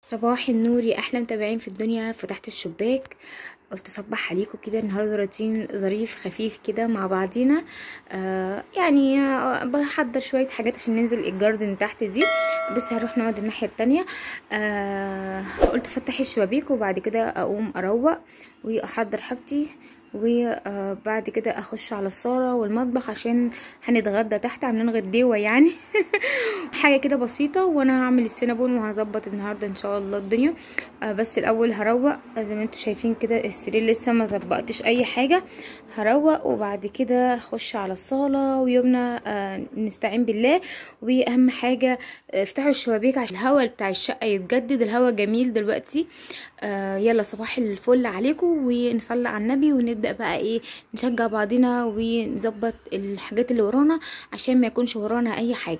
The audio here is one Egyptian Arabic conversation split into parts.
صباح النور يا احلى متابعين في الدنيا فتحت الشباك قلت اصبح عليكم كده النهارده روتين ظريف خفيف كده مع بعضينا آه يعني آه بحضر شويه حاجات عشان ننزل الجاردن تحت دي بس هروح نقعد الناحيه التانية آه قلت افتح الشبابيك وبعد كده اقوم اروق واحضر حاجتي وبعد كده اخش على الصاله والمطبخ عشان هنتغدى تحت عاملين غديوه يعني حاجه كده بسيطه وانا هعمل السينابون وهظبط النهارده ان شاء الله الدنيا بس الاول هروق زي ما انتم شايفين كده السرير لسه ما ظبطتش اي حاجه هروق وبعد كده اخش على الصاله ويومنا نستعين بالله واهم حاجه افتحوا الشبابيك عشان الهواء بتاع الشقه يتجدد الهواء جميل دلوقتي يلا صباح الفل عليكم ونصلي على النبي ونبدا بقى ايه نشجع بعضنا ونظبط الحاجات اللي ورانا عشان ما يكونش ورانا اي حاجه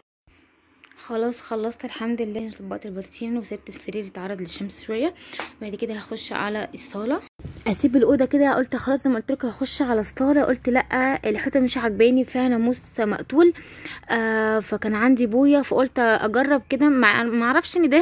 خلاص خلصت الحمد لله طبقت البطاطين وسبت السرير يتعرض للشمس شويه بعد كده هخش على الصاله اسيب الاوضه كده قلت خلاص زي ما قلت لكم هخش على الصاله قلت لا الحيطه مش عجباني فيها ناموس مقتول آه فكان عندي بويه فقلت اجرب كده ما اعرفش ان ده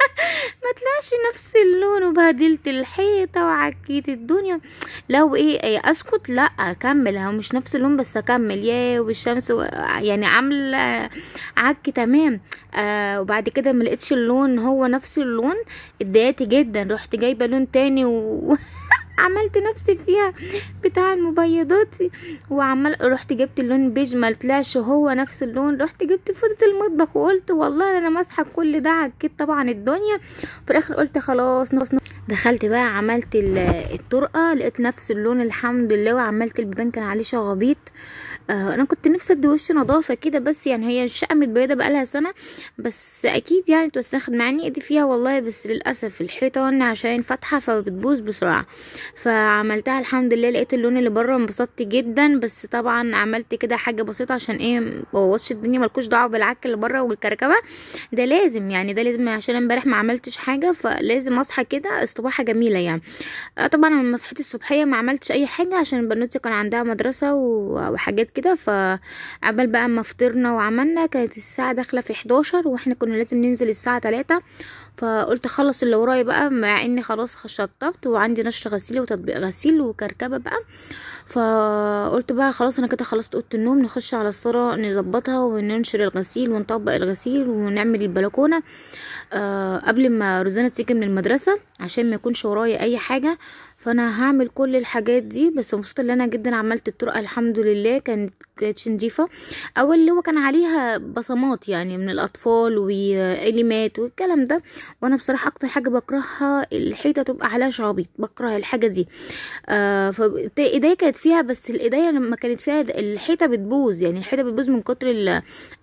ما طلعش نفس اللون وبهدلت الحيطه وعكيت الدنيا لو ايه, إيه اسكت لا اكمل هو مش نفس اللون بس اكمل يا والشمس يعني عامله عك تمام آه وبعد كده ما لقيتش اللون هو نفس اللون اتضايقت جدا رحت جايبه لون تاني و عملت نفسي فيها بتاع المبيضات وعمال رحت جبت اللون بيج ما طلعش هو نفس اللون رحت جبت فوطه المطبخ وقلت والله انا ماسحه كل ده عكيت طبعا الدنيا في الاخر قلت خلاص نص دخلت بقى عملت الطرقه لقيت نفس اللون الحمد لله وعملت البيبان كان عليه شغابيط آه انا كنت نفسي ادي وش نظافه كده بس يعني هي الشقه متبيضه بقالها سنه بس اكيد يعني توسخت معني ايدي فيها والله بس للاسف الحيطان عشان فاتحه فبتبوظ بسرعه فعملتها الحمد لله لقيت اللون اللي بره انبسطت جدا بس طبعا عملت كده حاجه بسيطه عشان ايه مبوظش الدنيا ملكوش دعوه بالعك اللي بره والكركبه ده لازم يعني ده لازم عشان امبارح ما عملتش حاجه فلازم اصحى كده استباحه جميله يعني آه طبعا لما صحيت الصبحيه ما عملتش اي حاجه عشان بنوتي كان عندها مدرسه وحاجات كده فعبال بقى ما فطرنا وعملنا كانت الساعه داخله في 11 واحنا كنا لازم ننزل الساعه 3 فقلت اخلص اللي ورايا بقى مع اني خلاص شطبت وعندي نشر غسيل وتطبيق غسيل وكركبه بقى فقلت بقى خلاص انا كده خلصت اوضه النوم نخش على الصاله نظبطها وننشر الغسيل ونطبق الغسيل ونعمل البلكونه آه قبل ما روزانا تيجي من المدرسه عشان ما يكونش ورايا اي حاجه فانا هعمل كل الحاجات دي بس مبسوطه ان انا جدا عملت الطرقه الحمد لله كانت كانتش نضيفه اول اللي هو كان عليها بصمات يعني من الاطفال واليمات والكلام ده وانا بصراحه اكتر حاجه بكرهها الحيطه تبقى عليها شعبيط بكره الحاجه دي آه فايديا كانت فيها بس الايديا لما كانت فيها الحيطه بتبوظ يعني الحيطه بتبوظ من كتر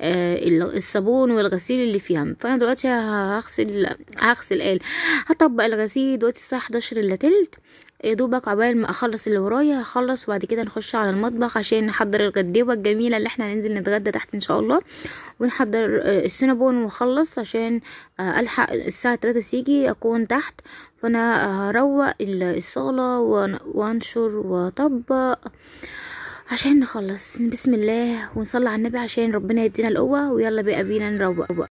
الصابون والغسيل اللي فيها فانا دلوقتي هغسل هغسل قال هطبق الغسيل دلوقتي الساعه 11 الا تلت يا دوبك عبال ما اخلص اللي ورايا هخلص وبعد كده نخش على المطبخ عشان نحضر الغديوه الجميله اللي احنا هننزل نتغدى تحت ان شاء الله ونحضر السينابون ونخلص عشان الحق الساعه 3 تيجي اكون تحت فانا هروق الصاله وانشر واطبق عشان نخلص بسم الله ونصلي على النبي عشان ربنا يدينا القوه ويلا بقى بينا نروق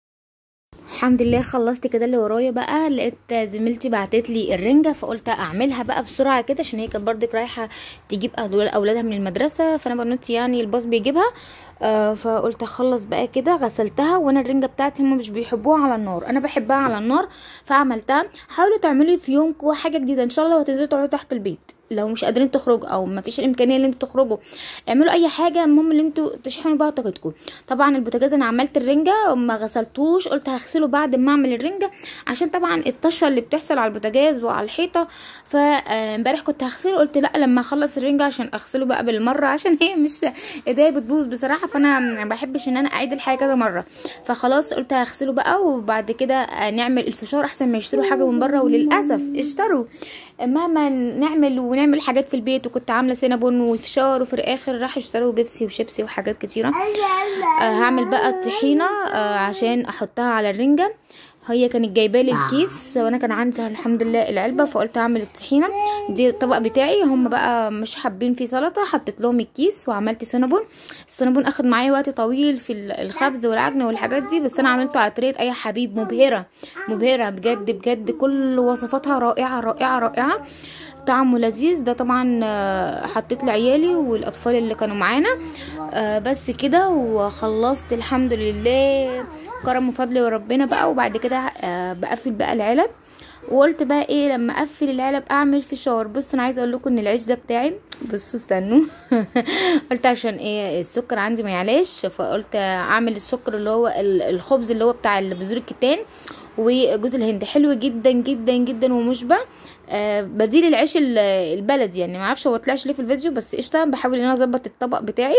الحمد لله خلصت كده اللي ورايا بقى لقيت زميلتي بعتت لي الرنجه فقلت اعملها بقى بسرعه كده عشان هي كانت برضك رايحه تجيب اولادها من المدرسه فانا بنوتي يعني الباص بيجيبها آه فقلت اخلص بقى كده غسلتها وانا الرنجه بتاعتي هم مش بيحبوها على النار انا بحبها على النار فعملتها حاولوا تعملوا في يومكم حاجه جديده ان شاء الله وهتنزلوا تقعدوا تحت البيت لو مش قادرين تخرجوا او ما فيش الامكانيه ان انتوا تخرجوا اعملوا اي حاجه المهم ان انتوا تشحنوا بقى طاقتكم طبعا البوتاجاز انا عملت الرنجه وما غسلتوش قلت هغسله بعد ما اعمل الرنجه عشان طبعا الطشه اللي بتحصل على البوتاجاز وعلى الحيطه فامبارح كنت هغسله قلت لا لما اخلص الرنجه عشان اغسله بقى بالمره عشان هي مش ايديا بتبوظ بصراحه فانا ما بحبش ان انا اعيد الحاجه كذا مره فخلاص قلت هغسله بقى وبعد كده نعمل الفشار احسن ما يشتروا حاجه من بره وللاسف اشتروا مهما نعمل ونعمل حاجات في البيت وكنت عامله سينابون وفشار وفي الاخر راحوا اشتروا بيبسي وشيبسي وحاجات كتيره آه هعمل بقى الطحينه آه عشان احطها على الرنجه هي كانت جايبه لي الكيس وانا كان عندي الحمد لله العلبه فقلت اعمل الطحينه دي الطبق بتاعي هم بقى مش حابين فيه سلطه حطيت لهم الكيس وعملت سينابون السينابون اخد معايا وقت طويل في الخبز والعجن والحاجات دي بس انا عملته على طريقه اي حبيب مبهره مبهره بجد بجد كل وصفاتها رائعه رائعه رائعه طعمه لذيذ ده طبعا حطيت لعيالي والاطفال اللي كانوا معانا بس كده وخلصت الحمد لله كرم وفضل وربنا بقى وبعد كده بقفل بقى العلب وقلت بقى ايه لما اقفل العلب اعمل فشار بصوا انا عايزه اقول لكم ان العيش ده بتاعي بصوا استنوا قلت عشان ايه السكر عندي ما يعلاش فقلت اعمل السكر اللي هو الخبز اللي هو بتاع بذور الكتان وجوز الهند حلو جدا جدا جدا ومشبع آه بديل العيش البلدي يعني ما اعرفش هو طلعش ليه في الفيديو بس قشطه بحاول ان انا اظبط الطبق بتاعي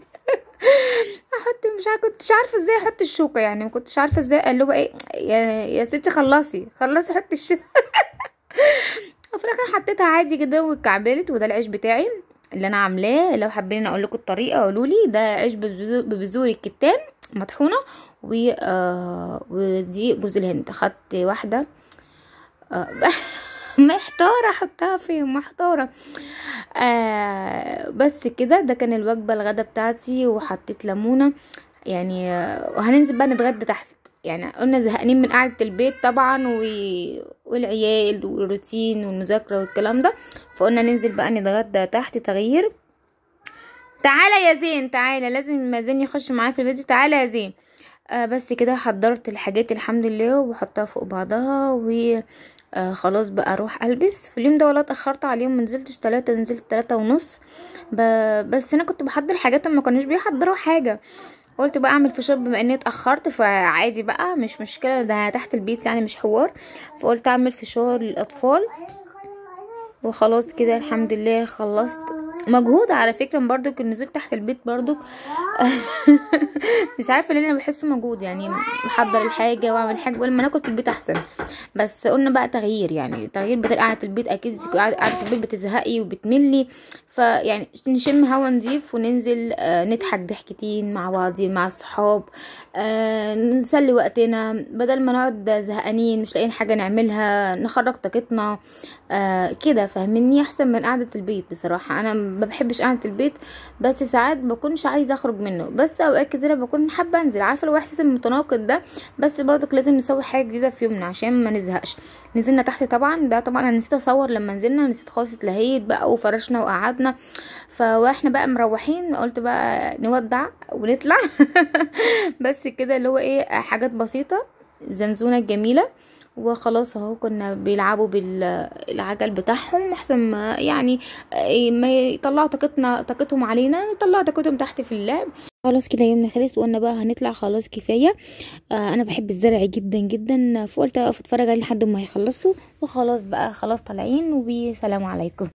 احط مش عارفه كنتش عارفه ازاي احط الشوكه يعني ما كنتش عارفه ازاي اللي هو ايه يا, يا ستي خلصي خلصي حطي الشوكه وفي الاخر حطيتها عادي كده واتكعبلت وده العيش بتاعي اللي انا عاملاه لو حابين اقول لكم الطريقه قولوا لي ده عيش ببذور الكتان مطحونه و آه ودي جوز الهند خدت واحده آه محتارة احطها فين محتارة آه بس كده ده كان الوجبة الغدا بتاعتي وحطيت ليمونة يعني آه وهننزل بقى نتغدى تحت يعني قلنا زهقانين من قعدة البيت طبعا و... والعيال والروتين والمذاكرة والكلام ده فقلنا ننزل بقى نتغدى تحت تغيير تعالى يا زين تعالى لازم زين يخش معايا في الفيديو تعالى يا زين آه بس كده حضرت الحاجات الحمد لله وبحطها فوق بعضها و آه خلاص بقى اروح البس في اليوم ده ولا اتاخرت عليهم منزلتش تلاتة نزلت تلاتة ونص ب... بس انا كنت بحضر حاجات ما كانوش بيحضروا حاجه قلت بقى اعمل فشار بما اني اتاخرت فعادي بقى مش مشكله ده تحت البيت يعني مش حوار فقلت اعمل فشار للاطفال وخلاص كده الحمد لله خلصت مجهود على فكره برضو كنت نزلت تحت البيت برضو مش عارفه ليه انا بحسه مجهود يعني محضر الحاجه واعمل حاجه لما ناكل في البيت احسن بس قلنا بقى تغيير يعني تغيير بدل قعده البيت اكيد قاعده في البيت بتزهقي وبتملي فيعني نشم هوا نضيف وننزل آه نضحك ضحكتين مع بعضين مع الصحاب آه نسلي وقتنا بدل ما نقعد زهقانين مش لاقيين حاجه نعملها نخرج طاقتنا آه كده فاهميني احسن من قعده البيت بصراحه انا ما بحبش قعده البيت بس ساعات بكونش عايزه اخرج منه بس اوقات كتيره بكون حابه انزل عارفه لو احساس المتناقض ده بس برضك لازم نسوي حاجه جديده في يومنا عشان ما نزهقش نزلنا تحت طبعا ده طبعا انا نسيت اصور لما نزلنا نسيت خالص اتلهيت بقى وفرشنا وقعدنا فواحنا بقى مروحين قلت بقى نودع ونطلع بس كده اللي هو ايه حاجات بسيطه زنزونه جميله وخلاص اهو كنا بيلعبوا بالعجل بتاعهم احسن ما يعني ما يطلعوا طاقتنا طاقتهم علينا يطلعوا طاقتهم تحت في اللعب خلاص كده يومنا خلص وقلنا بقى هنطلع خلاص كفايه آه انا بحب الزرع جدا جدا فقلت اقف اتفرج عليه لحد ما يخلصوا وخلاص بقى خلاص طالعين وسلام عليكم